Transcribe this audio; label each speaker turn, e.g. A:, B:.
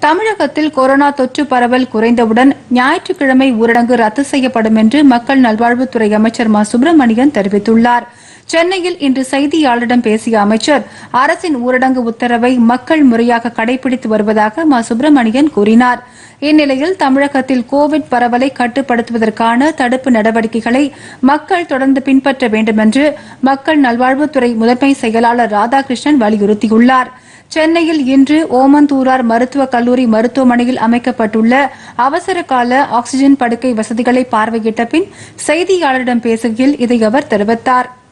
A: தமிழகத்தில் கொரோனா தொற்று பரவல் குறைந்தவுடன் ஞாயிற்றுக்கிழமை ஊரடங்கு ரத்து செய்யப்படும் என்று மக்கள் நல்வாழ்வுத்துறை அமைச்சர் மா சுப்பிரமணியன் தெரிவித்துள்ளார் சென்னையில் இன்று செய்தியாளரிடம் பேசிய அமைச்சர் அரசின் ஊரடங்கு உத்தரவை மக்கள் முறையாக கடைபிடித்து வருவதாக மா சுப்பிரமணியன் கூறினார் இந்நிலையில் தமிழகத்தில் கோவிட் பரவலை கட்டுப்படுத்துவதற்கான தடுப்பு நடவடிக்கைகளை மக்கள் தொடர்ந்து பின்பற்ற வேண்டும் என்று மக்கள் நல்வாழ்வுத்துறை முதன்மை செயலாளர் ராதாகிருஷ்ணன் வலியுறுத்தியுள்ளார் சென்னையில் இன்று ஓமந்தூரார் மருத்துவக் கல்லூரி மருத்துவமனையில் அமைக்கப்பட்டுள்ள அவசர கால ஆக்ஸிஜன் படுக்கை வசதிகளை பார்வையிட்ட பின் செய்தியாளரிடம் பேசுகையில் இதை அவர் தெரிவித்தார்